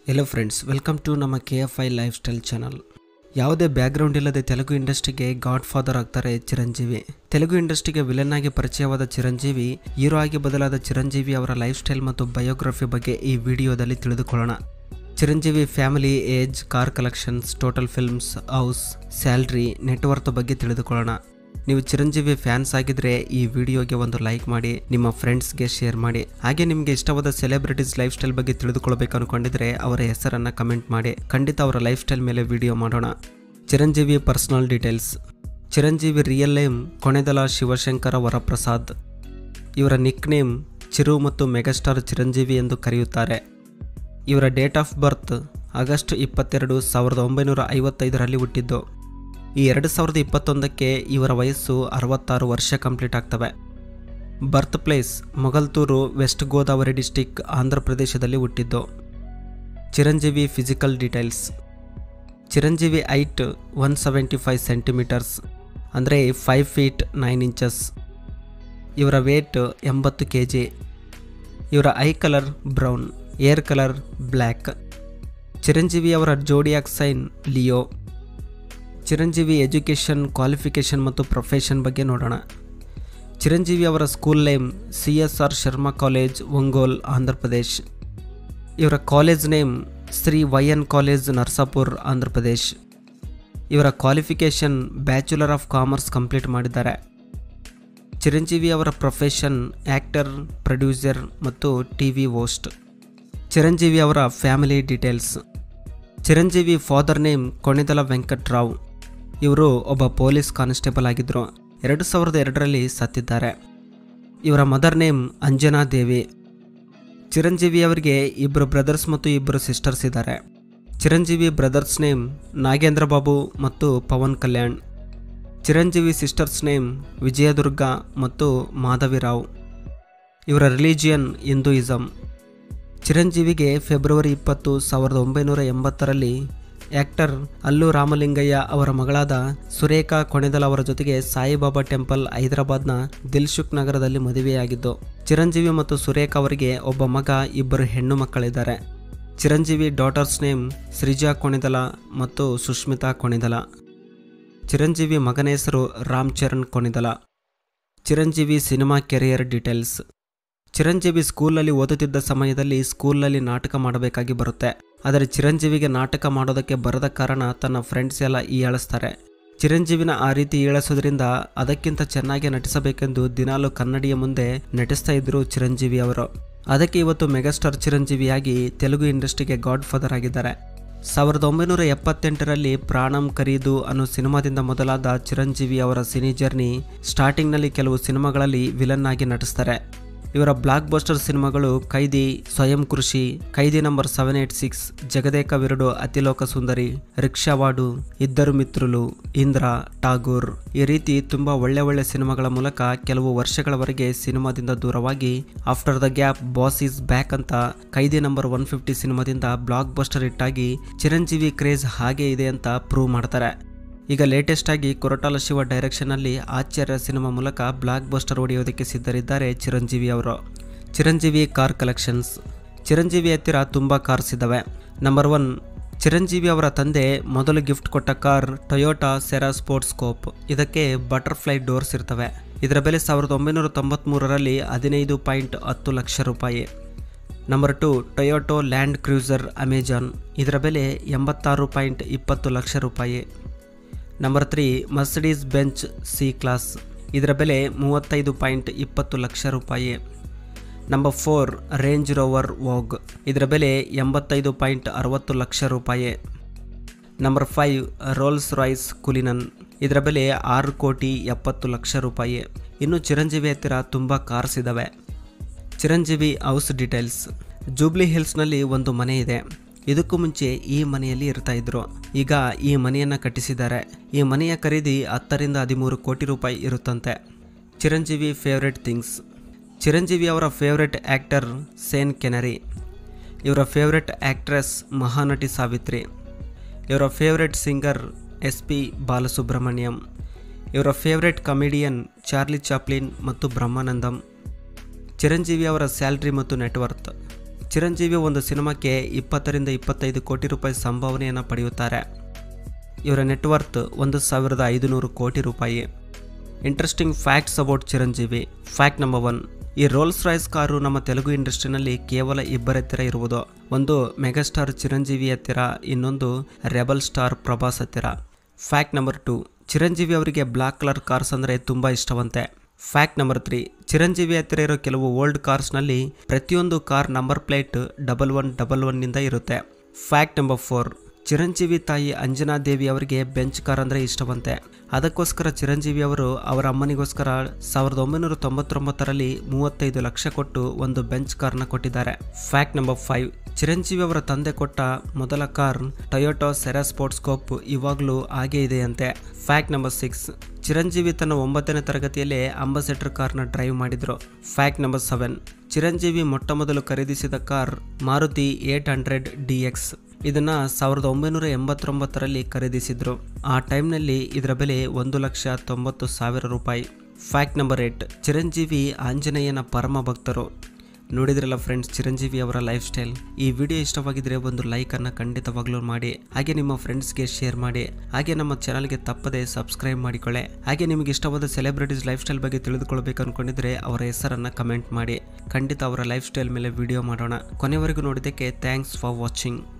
hello friends welcome to ನಮ್ಮ K F I life style channel ಯಾವುದೇ background ಇಲ್ಲದೆ ತೆಲುಗು ಇಂಡಸ್ಟ್ರಿಗೆ ಗಾಡ್ ಫಾದರ್ ಆಗ್ತಾರೆ ಚಿರಂಜೀವಿ ತೆಲುಗು ಇಂಡಸ್ಟ್ರಿಗೆ ವಿಲನ್ ಆಗಿ ಪರಿಚಯವಾದ ಚಿರಂಜೀವಿ ಹೀರೋ ಆಗಿ ಬದಲಾದ ಚಿರಂಜೀವಿ ಅವರ ಲೈಫ್ ಸ್ಟೈಲ್ ಮತ್ತು ಬಯೋಗ್ರಫಿ ಬಗ್ಗೆ ಈ ವಿಡಿಯೋದಲ್ಲಿ ತಿಳಿದುಕೊಳ್ಳೋಣ Chiranjeevi family age car collections total films house salary net worth ಬಗ್ಗೆ ತಿಳಿದುಕೊಳ್ಳೋಣ ನೀವು ಚಿರಂಜೀವಿ ಫ್ಯಾನ್ಸ್ ಆಗಿದ್ರೆ ಈ ವಿಡಿಯೋಗೆ ಒಂದು ಲೈಕ್ ಮಾಡಿ ನಿಮ್ಮ ಫ್ರೆಂಡ್ಸ್ಗೆ ಶೇರ್ ಮಾಡಿ ಹಾಗೆ ನಿಮಗೆ ಇಷ್ಟವಾದ ಸೆಲೆಬ್ರಿಟೀಸ್ ಲೈಫ್ ಸ್ಟೈಲ್ ಬಗ್ಗೆ ತಿಳಿದುಕೊಳ್ಬೇಕು ಅನ್ಕೊಂಡಿದ್ರೆ ಅವರ ಹೆಸರನ್ನ ಕಮೆಂಟ್ ಮಾಡಿ ಖಂಡಿತ ಅವರ ಲೈಫ್ ಸ್ಟೈಲ್ ಮೇಲೆ ವಿಡಿಯೋ ಮಾಡೋಣ Chiranjeevi personal details Chiranjeevi real name Konidela Shivashankara Varaprasad ಇವರ ನಿಕ್ ನೇಮ್ ಚಿರು ಮತ್ತು ಮೆಗಾಸ್ಟಾರ್ ಚಿರಂಜೀವಿ ಎಂದು ಕರೆಯುತ್ತಾರೆ ಇವರ ಡೇಟ್ ಆಫ್ ಬರ್ತ್ ಆಗಸ್ಟ್ ಇಪ್ಪತ್ತೆರಡು ಸಾವಿರದ ಒಂಬೈನೂರ ಐವತ್ತೈದರಲ್ಲಿ ಹುಟ್ಟಿದ್ದು ಈ ಎರಡು ಸಾವಿರದ ಇಪ್ಪತ್ತೊಂದಕ್ಕೆ ಇವರ ವಯಸ್ಸು ಅರವತ್ತಾರು ವರ್ಷ ಕಂಪ್ಲೀಟ್ ಆಗ್ತವೆ birth place Mogalthur west Godavari district Andhra ಪ್ರದೇಶದಲ್ಲಿ ಹುಟ್ಟಿದ್ದು Chiranjeevi physical details Chiranjeevi height one seventy five centimetres ಅಂದರೆ ಫೈವ್ ಫೀಟ್ ನೈನ್ ಇಂಚಸ್ ಇವರ ವೇಟ್ ಎಂಬತ್ತು ಕೆ ಜಿ ಇವರ eye colour brown hair colour black Chiranjeevi ಅವರ zodiac sign Leo Chiranjeevi education qualification ಮತ್ತು ಪ್ರೊಫೆಷನ್ ಬಗ್ಗೆ ನೋಡೋಣ ಚಿರಂಜೀವಿ ಅವರ school name C S R Sharma college Ongole Andhra Pradesh ಇವರ college name Shri Y N college ನರ್ಸಾಪುರ್ Andhra Pradesh ಇವರ qualification bachelor of commerce complete ಮಾಡಿದ್ದಾರೆ ಚಿರಂಜೀವಿ ಅವರ ಪ್ರೊಫೆಷನ್ ಆ್ಯಕ್ಟರ್ ಪ್ರೊಡ್ಯೂಸರ್ ಮತ್ತು ಟಿ ವಿ ಹೋಸ್ಟ್ ಚಿರಂಜೀವಿ ಅವರ family details Chiranjeevi father name Konidela Venkatrao ಇವರು ಒಬ್ಬ ಪೊಲೀಸ್ ಕಾನ್ಸ್ಟೇಬಲ್ ಆಗಿದ್ದರು ಎರಡು ಸಾವಿರದ ಎರಡರಲ್ಲಿ ಸತ್ತಿದ್ದಾರೆ ಇವರ ಮದರ್ ನೇಮ್ ಅಂಜನಾ ದೇವಿ ಚಿರಂಜೀವಿ ಅವರಿಗೆ ಇಬ್ಬರು ಬ್ರದರ್ಸ್ ಮತ್ತು ಇಬ್ಬರು ಸಿಸ್ಟರ್ಸ್ ಇದ್ದಾರೆ ಚಿರಂಜೀವಿ ಬ್ರದರ್ಸ್ ನೇಮ್ ನಾಗೇಂದ್ರ ಬಾಬು ಮತ್ತು ಪವನ್ ಕಲ್ಯಾಣ್ ಚಿರಂಜೀವಿ ಸಿಸ್ಟರ್ಸ್ ನೇಮ್ ವಿಜಯದುರ್ಗ ಮತ್ತು ಮಾಧವಿರಾವ್ ಇವರ ರಿಲಿಜಿಯನ್ ಹಿಂದೂಯಿಸಮ್ ಚಿರಂಜೀವಿಗೆ ಫೆಬ್ರವರಿ ಇಪ್ಪತ್ತು ಸಾವಿರದ ಒಂಬೈನೂರ ಎಂಬತ್ತರಲ್ಲಿ ಆ್ಯಕ್ಟರ್ ಅಲ್ಲು ರಾಮಲಿಂಗಯ್ಯ ಅವರ ಮಗಳಾದ ಸುರೇಖಾ ಕೊಣೆದಲ್ ಅವರ ಜೊತೆಗೆ ಸಾಯಿಬಾಬಾ ಟೆಂಪಲ್ ಹೈದರಾಬಾದ್ನ ದಿಲ್ಶುಕ್ ನಗರದಲ್ಲಿ ಮದುವೆಯಾಗಿದ್ದು ಚಿರಂಜೀವಿ ಮತ್ತು ಸುರೇಖಾ ಅವರಿಗೆ ಒಬ್ಬ ಮಗ ಇಬ್ಬರು ಹೆಣ್ಣು ಮಕ್ಕಳಿದ್ದಾರೆ ಚಿರಂಜೀವಿ ಡಾಟರ್ಸ್ ನೇಮ್ ಸೃಜಾ ಕೊಣಿದಲ ಮತ್ತು ಸುಷ್ಮಿತಾ ಕೊಣಿದಲ ಚಿರಂಜೀವಿ ಮಗನ ಹೆಸರು Ram Charan Konidela Chiranjeevi cinema career details Chiranjeevi ಸ್ಕೂಲಲ್ಲಿ ಓದುತ್ತಿದ್ದ ಸಮಯದಲ್ಲಿ ಸ್ಕೂಲಲ್ಲಿ ನಾಟಕ ಮಾಡಬೇಕಾಗಿ ಬರುತ್ತೆ ಆದರೆ ಚಿರಂಜೀವಿಗೆ ನಾಟಕ ಮಾಡೋದಕ್ಕೆ ಬರದ ಕಾರಣ ತನ್ನ ಫ್ರೆಂಡ್ಸ್ ಎಲ್ಲ ಹೀಯಾಳಿಸ್ತಾರೆ ಚಿರಂಜೀವಿನ ಆ ರೀತಿ ಹೀಯಾಳಿಸೋದ್ರಿಂದ ಅದಕ್ಕಿಂತ ಚೆನ್ನಾಗಿ ನಟಿಸಬೇಕೆಂದು ದಿನಾಲು ಕನ್ನಡಿಯ ಮುಂದೆ ನಟಿಸ್ತಾ ಇದ್ರು ಚಿರಂಜೀವಿ ಅವರು ಅದಕ್ಕೆ ಇವತ್ತು ಮೆಗಾಸ್ಟಾರ್ ಚಿರಂಜೀವಿಯಾಗಿ ತೆಲುಗು ಇಂಡಸ್ಟ್ರಿಗೆ ಗಾಡ್ ಫಾದರ್ ಆಗಿದ್ದಾರೆ ಸಾವಿರದ ಒಂಬೈನೂರ ಎಪ್ಪತ್ತೆಂಟರಲ್ಲಿ ಪ್ರಾಣಂ ಕರೀದು ಅನ್ನೋ ಸಿನಿಮಾದಿಂದ ಮೊದಲಾದ ಚಿರಂಜೀವಿ ಅವರ ಸಿನಿ ಜರ್ನಿ ಸ್ಟಾರ್ಟಿಂಗ್ನಲ್ಲಿ ಕೆಲವು ಸಿನಿಮಾಗಳಲ್ಲಿ ವಿಲನ್ ಆಗಿ ನಟಿಸ್ತಾರೆ ಇವರ ಬ್ಲಾಕ್ ಬಸ್ಟರ್ ಸಿನಿಮಾಗಳು Khaidi Swayam Krushi Khaidi number seven eight six Jagadeka Veerudu Athiloka Sundari Rikshavodu Iddaru Mitrulu Indra Tagore ಈ ರೀತಿ ತುಂಬಾ ಒಳ್ಳೆ ಒಳ್ಳೆ ಸಿನಿಮಾಗಳ ಮೂಲಕ ಕೆಲವು ವರ್ಷಗಳವರೆಗೆ ಸಿನಿಮಾದಿಂದ ದೂರವಾಗಿ after the gap boss is back ಅಂತ ಕೈದಿ ನಂಬರ್ ಒನ್ ಫಿಫ್ಟಿ ಸಿನಿಮಾದಿಂದ ಬ್ಲಾಕ್ ಬಸ್ಟರ್ ಹಿಟ್ಟಾಗಿ ಚಿರಂಜೀವಿ ಕ್ರೇಜ್ ಹಾಗೆ ಇದೆ ಅಂತ ಪ್ರೂವ್ ಮಾಡ್ತಾರೆ ಈಗ ಲೇಟೆಸ್ಟ್ ಆಗಿ ಕೊರಟಾಲ ಶಿವ ಡೈರೆಕ್ಷನ್ನಲ್ಲಿ ಆಚಾರ್ಯ ಸಿನಿಮಾ ಮೂಲಕ ಬ್ಲಾಕ್ ಬಸ್ಟರ್ ಹೊಡೆಯೋದಕ್ಕೆ ಸಿದ್ಧರಿದ್ದಾರೆ ಚಿರಂಜೀವಿ ಅವರು ಚಿರಂಜೀವಿ ಕಾರ್ ಕಲೆಕ್ಷನ್ಸ್ ಚಿರಂಜೀವಿ ಹತ್ತಿರ ತುಂಬ ಕಾರ್ಸ್ ಇದ್ದಾವೆ ನಂಬರ್ ಒನ್ ಚಿರಂಜೀವಿ ಅವರ ತಂದೆ ಮೊದಲು ಗಿಫ್ಟ್ ಕೊಟ್ಟ car Toyota Sera sports coupe ಇದಕ್ಕೆ ಬಟರ್ಫ್ಲೈ ಡೋರ್ಸ್ ಇರ್ತವೆ ಇದರ ಬೆಲೆ ಸಾವಿರದ ಒಂಬೈನೂರ ತೊಂಬತ್ತ್ಮೂರರಲ್ಲಿ ಹದಿನೈದು ಪಾಯಿಂಟ್ ಹತ್ತು ಲಕ್ಷ ರೂಪಾಯಿ number two Toyota Land Cruiser Amazon ಇದರ ಬೆಲೆ ಎಂಬತ್ತಾರು ಪಾಯಿಂಟ್ ಇಪ್ಪತ್ತು ಲಕ್ಷ ರೂಪಾಯಿ number three Mercedes Benz C class ಇದರ ಬೆಲೆ ಮೂವತ್ತೈದು ಪಾಯಿಂಟ್ ಇಪ್ಪತ್ತು ಲಕ್ಷ ರೂಪಾಯಿ number four Range Rover Vogue ಇದರ ಬೆಲೆ ಎಂಬತ್ತೈದು ಪಾಯಿಂಟ್ ಅರವತ್ತು ಲಕ್ಷ ರೂಪಾಯಿ number five Rolls Royce Cullinan ಇದರ ಬೆಲೆ ಆರು ಕೋಟಿ ಎಪ್ಪತ್ತು ಲಕ್ಷ ರೂಪಾಯಿ ಇನ್ನು ಚಿರಂಜೀವಿ ಹತ್ತಿರ ತುಂಬ ಕಾರ್ಸ್ ಇದ್ದಾವೆ ಚಿರಂಜೀವಿ ಹೌಸ್ ಡೀಟೇಲ್ಸ್ ಜೂಬ್ಲಿ ಹಿಲ್ಸ್ನಲ್ಲಿ ಒಂದು ಮನೆ ಇದೆ ಇದಕ್ಕೂ ಮುಂಚೆ ಈ ಮನೆಯಲ್ಲಿ ಇರ್ತಾ ಇದ್ರು ಈಗ ಈ ಮನೆಯನ್ನು ಕಟ್ಟಿಸಿದ್ದಾರೆ ಈ ಮನೆಯ ಖರೀದಿ ಹತ್ತರಿಂದ ಹದಿಮೂರು ಕೋಟಿ ರೂಪಾಯಿ ಇರುತ್ತಂತೆ ಚಿರಂಜೀವಿ ಫೇವ್ರೆಟ್ ಥಿಂಗ್ಸ್ ಚಿರಂಜೀವಿ ಅವರ ಫೇವ್ರೆಟ್ ಆ್ಯಕ್ಟರ್ ಸೇನ್ ಕೆನರಿ ಇವರ ಫೇವ್ರೆಟ್ ಆ್ಯಕ್ಟ್ರೆಸ್ ಮಹಾನಟಿ ಸಾವಿತ್ರಿ ಇವರ favourite singer S P Balasubrahmanyam ಇವರ ಫೇವ್ರೆಟ್ ಕಮಿಡಿಯನ್ ಚಾರ್ಲಿ ಚಾಪ್ಲಿನ್ ಮತ್ತು ಬ್ರಹ್ಮಾನಂದಂ ಚಿರಂಜೀವಿ ಅವರ ಸ್ಯಾಲ್ರಿ ಮತ್ತು ನೆಟ್ವರ್ತ್ ಚಿರಂಜೀವಿ ಒಂದು ಸಿನಿಮಾಕ್ಕೆ ಇಪ್ಪತ್ತರಿಂದ ಇಪ್ಪತ್ತೈದು ಕೋಟಿ ರೂಪಾಯಿ ಸಂಭಾವನೆಯನ್ನು ಪಡೆಯುತ್ತಾರೆ ಇವರ ನೆಟ್ವರ್ತ್ ಒಂದು ಸಾವಿರದ ಐದುನೂರು ಕೋಟಿ ರೂಪಾಯಿ interesting facts about Chiranjeevi fact number one ಈ ರೋಲ್ಸ್ ರಾಯ್ಸ್ ಕಾರು ನಮ್ಮ ತೆಲುಗು ಇಂಡಸ್ಟ್ರಿನಲ್ಲಿ ಕೇವಲ ಇಬ್ಬರೆತ್ತರ ಇರುವುದು ಒಂದು ಮೆಗಾಸ್ಟಾರ್ ಚಿರಂಜೀವಿ ಹತ್ತಿರ ಇನ್ನೊಂದು ರೆಬಲ್ ಸ್ಟಾರ್ ಪ್ರಭಾಸ್ ಹತ್ತಿರ ಫ್ಯಾಕ್ಟ್ ನಂಬರ್ ಟು ಚಿರಂಜೀವಿ ಅವರಿಗೆ ಬ್ಲಾಕ್ ಕಲರ್ ಕಾರ್ಸ್ ಅಂದರೆ ತುಂಬ ಇಷ್ಟವಂತೆ ಫ್ಯಾಕ್ಟ್ ನಂಬರ್ ತ್ರೀ ಚಿರಂಜೀವಿ ಹತ್ತಿರ ಇರೋ ಕೆಲವು ಓಲ್ಡ್ ಕಾರ್ಸ್ನಲ್ಲಿ ಪ್ರತಿಯೊಂದು car number plate double one double ಒನ್ನಿಂದ ಇರುತ್ತೆ ಫ್ಯಾಕ್ಟ್ ನಂಬರ್ ಫೋರ್ ಚಿರಂಜೀವಿ ತಾಯಿ ಅಂಜನಾ ದೇವಿ ಅವರಿಗೆ ಬೆಂಚ್ ಕಾರ್ ಅಂದರೆ ಇಷ್ಟವಂತೆ ಅದಕ್ಕೋಸ್ಕರ ಚಿರಂಜೀವಿ ಅವರು ಅವರ ಅಮ್ಮನಿಗೋಸ್ಕರ ಸಾವಿರದ ಒಂಬೈನೂರ ತೊಂಬತ್ತೊಂಬತ್ತರಲ್ಲಿ ಮೂವತ್ತೈದು ಲಕ್ಷ ಕೊಟ್ಟು ಒಂದು ಬೆಂಚ್ ಕಾರ್ನ ಕೊಟ್ಟಿದ್ದಾರೆ ಫ್ಯಾಕ್ಟ್ ನಂಬರ್ ಫೈವ್ ಚಿರಂಜೀವಿ ಅವರ ತಂದೆ ಕೊಟ್ಟ ಮೊದಲ car Toyota Sera sports coupe ಇವಾಗಲೂ ಹಾಗೇ ಇದೆಯಂತೆ ಫ್ಯಾಕ್ಟ್ ನಂಬರ್ ಸಿಕ್ಸ್ ಚಿರಂಜೀವಿ ತನ್ನ ಒಂಬತ್ತನೇ ತರಗತಿಯಲ್ಲೇ ಅಂಬಾಸೆಡರ್ ಕಾರ್ನ ಡ್ರೈವ್ ಮಾಡಿದ್ರು ಫ್ಯಾಕ್ಟ್ ನಂಬರ್ ಸೆವೆನ್ ಚಿರಂಜೀವಿ ಮೊಟ್ಟ ಮೊದಲು ಖರೀದಿಸಿದ car Maruti eight hundred D X ಇದನ್ನ ಸಾವಿರದ ಒಂಬೈನೂರ ಎಂಬತ್ತೊಂಬತ್ತರಲ್ಲಿ ಖರೀದಿಸಿದ್ರು ಆ ಟೈಮ್ನಲ್ಲಿ ಇದರ ಬೆಲೆ ಒಂದು ಲಕ್ಷ ತೊಂಬತ್ತು ಸಾವಿರ ರೂಪಾಯಿ ಫ್ಯಾಕ್ಟ್ ನಂಬರ್ ಏಟ್ ಚಿರಂಜೀವಿ ಆಂಜನೇಯನ ಪರಮ ಭಕ್ತರು ನೋಡಿದ್ರಲ್ಲ ಫ್ರೆಂಡ್ಸ್ ಚಿರಂಜೀವಿ ಅವರ ಲೈಫ್ ಸ್ಟೈಲ್ ಈ ವಿಡಿಯೋ ಇಷ್ಟವಾಗಿದ್ರೆ ಒಂದು ಲೈಕನ್ನು ಖಂಡಿತವಾಗ್ಲೂ ಮಾಡಿ ಹಾಗೆ ನಿಮ್ಮ ಫ್ರೆಂಡ್ಸ್ಗೆ ಶೇರ್ ಮಾಡಿ ಹಾಗೆ ನಮ್ಮ ಚಾನಲ್ಗೆ ತಪ್ಪದೆ ಸಬ್ಸ್ಕ್ರೈಬ್ ಮಾಡಿಕೊಳ್ಳಿ ಹಾಗೆ ನಿಮಗೆ ಇಷ್ಟವಾದ ಸೆಲೆಬ್ರಿಟೀಸ್ ಲೈಫ್ ಸ್ಟೈಲ್ ಬಗ್ಗೆ ತಿಳಿದುಕೊಳ್ಬೇಕು ಅನ್ಕೊಂಡಿದ್ರೆ ಅವರ ಹೆಸರನ್ನು ಕಮೆಂಟ್ ಮಾಡಿ ಖಂಡಿತ ಅವರ ಲೈಫ್ ಸ್ಟೈಲ್ ಮೇಲೆ ವಿಡಿಯೋ ಮಾಡೋಣ ಕೊನೆವರೆಗೂ ನೋಡಿದ್ದಕ್ಕೆ ಥ್ಯಾಂಕ್ಸ್ ಫಾರ್ ವಾಚಿಂಗ್